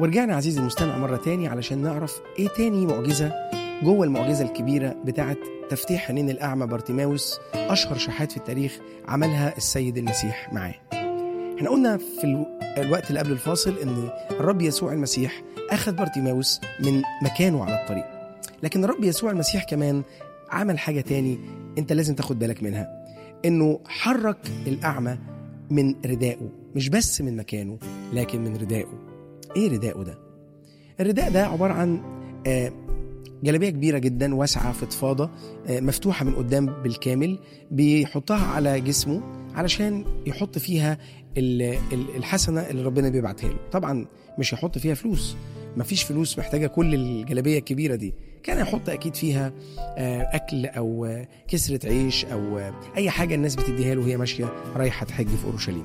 ورجعنا عزيزي المستمع مرة تاني علشان نعرف ايه تاني معجزة جوه المعجزة الكبيرة بتاعت تفتيح عينين الأعمى بارتيماوس أشهر شحات في التاريخ عملها السيد المسيح معاه احنا قلنا في الو- الوقت اللي قبل الفاصل ان الرب يسوع المسيح أخذ بارتيماوس من مكانه على الطريق لكن الرب يسوع المسيح كمان عمل حاجة تاني انت لازم تاخد بالك منها انه حرك الأعمى من ردائه مش بس من مكانه لكن من ردائه ايه ردائه ده الرداء ده عبارة عن آه، جلابية كبيرة جدا واسعة فضفاضة آه، مفتوحة من قدام بالكامل بيحطها على جسمه علشان يحط فيها ال- ال- الحسنة اللي ربنا بيبعتها له طبعا مش هيحط فيها فلوس مفيش فلوس محتاجة كل الجلابية الكبيرة دي كان يحط أكيد فيها آه، أكل أو آه، كسرة عيش أو آه، أي حاجة الناس بتديها له وهي ماشية رايحة تحج في أورشليم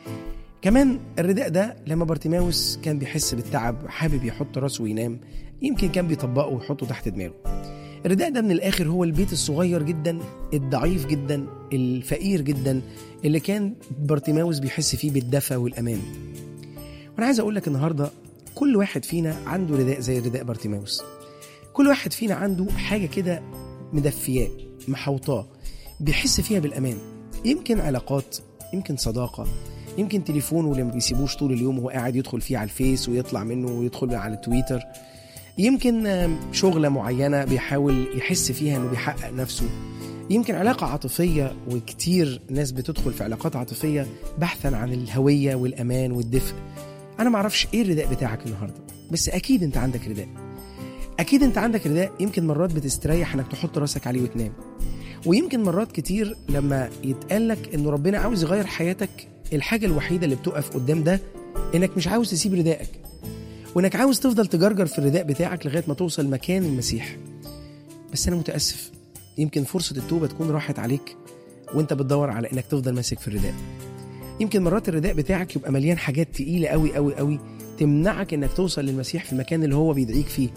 كمان الرداء ده لما بارتيماوس كان بيحس بالتعب حابب يحط راسه وينام يمكن كان بيطبقه ويحطه تحت دماغه الرداء ده من الآخر هو البيت الصغير جدا الضعيف جدا الفقير جدا اللي كان بارتيماوس بيحس فيه بالدفى والأمان وأنا عايز أقول لك النهاردة كل واحد فينا عنده رداء زي رداء بارتيماوس كل واحد فينا عنده حاجة كده مدفياه محوطاه بيحس فيها بالأمان يمكن علاقات يمكن صداقة يمكن تليفونه اللي ما بيسيبوش طول اليوم وهو قاعد يدخل فيه على الفيس ويطلع منه ويدخل على تويتر يمكن آم، شغلة معينة بيحاول يحس فيها انه بيحقق نفسه يمكن علاقة عاطفية وكتير ناس بتدخل في علاقات عاطفية بحثا عن الهوية والأمان والدفء أنا معرفش إيه الرداء بتاعك النهاردة بس أكيد أنت عندك رداء أكيد أنت عندك رداء يمكن مرات بتستريح إنك تحط راسك عليه وتنام ويمكن مرات كتير لما يتقال لك إنه ربنا عاوز يغير حياتك الحاجة الوحيدة اللي بتقف قدام ده إنك مش عاوز تسيب ردائك وإنك عاوز تفضل تجرجر في الرداء بتاعك لغاية ما توصل مكان المسيح بس أنا متأسف يمكن فرصة التوبة تكون راحت عليك وانت بتدور على انك تفضل ماسك في الرداء يمكن مرات الرداء بتاعك يبقى مليان حاجات تقيلة قوي قوي قوي تمنعك انك توصل للمسيح في المكان اللي هو بيدعيك فيه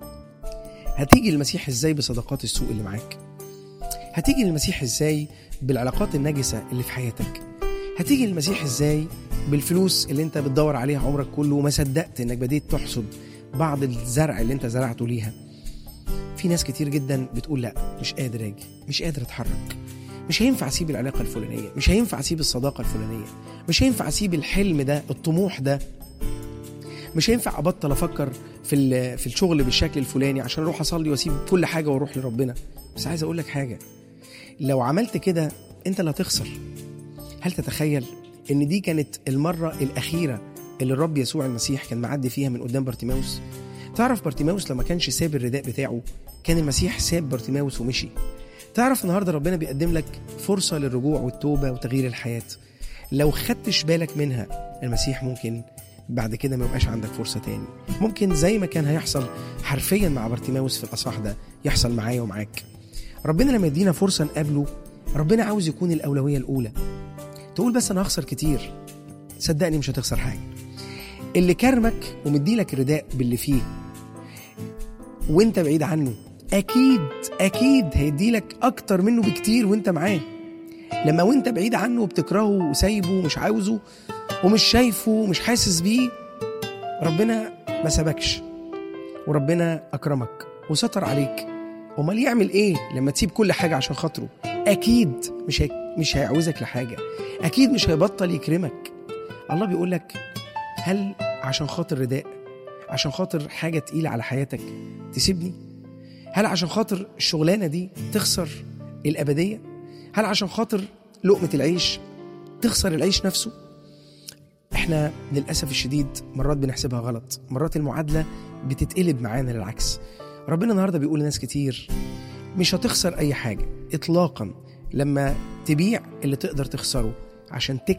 هتيجي للمسيح ازاي بصداقات السوء اللي معاك هتيجي للمسيح ازاي بالعلاقات النجسة اللي في حياتك هتيجي للمسيح ازاي بالفلوس اللي انت بتدور عليها عمرك كله وما صدقت انك بديت تحصد بعض الزرع اللي انت زرعته ليها في ناس كتير جدا بتقول لا مش قادر اجي مش قادر اتحرك مش هينفع اسيب العلاقه الفلانيه مش هينفع اسيب الصداقه الفلانيه مش هينفع اسيب الحلم ده الطموح ده مش هينفع ابطل افكر في ال- في الشغل بالشكل الفلاني عشان اروح اصلي واسيب كل حاجه واروح لربنا بس عايز اقول لك حاجه لو عملت كده انت اللي هتخسر هل تتخيل ان دي كانت المره الاخيره اللي الرب يسوع المسيح كان معدي فيها من قدام بارتيماوس تعرف بارتيماوس لما كانش ساب الرداء بتاعه كان المسيح ساب بارتيماوس ومشي تعرف النهارده ربنا بيقدم لك فرصه للرجوع والتوبه وتغيير الحياه لو خدتش بالك منها المسيح ممكن بعد كده ما يبقاش عندك فرصه تاني ممكن زي ما كان هيحصل حرفيا مع بارتيماوس في الاصحاح ده يحصل معايا ومعاك ربنا لما يدينا فرصه نقابله ربنا عاوز يكون الاولويه الاولى تقول بس انا هخسر كتير صدقني مش هتخسر حاجه اللي كرمك ومديلك رداء باللي فيه وانت بعيد عنه اكيد اكيد هيديلك اكتر منه بكتير وانت معاه لما وانت بعيد عنه وبتكرهه وسايبه ومش عاوزه ومش شايفه ومش حاسس بيه ربنا ما سابكش وربنا اكرمك وستر عليك امال يعمل ايه لما تسيب كل حاجه عشان خاطره اكيد مش هي... مش هيعوزك لحاجه اكيد مش هيبطل يكرمك الله بيقول لك هل عشان خاطر رداء عشان خاطر حاجه تقيله على حياتك تسيبني هل عشان خاطر الشغلانه دي تخسر الابديه هل عشان خاطر لقمه العيش تخسر العيش نفسه احنا للاسف الشديد مرات بنحسبها غلط مرات المعادله بتتقلب معانا للعكس ربنا النهارده بيقول لناس كتير مش هتخسر اي حاجه اطلاقا لما تبيع اللي تقدر تخسره عشان تكسب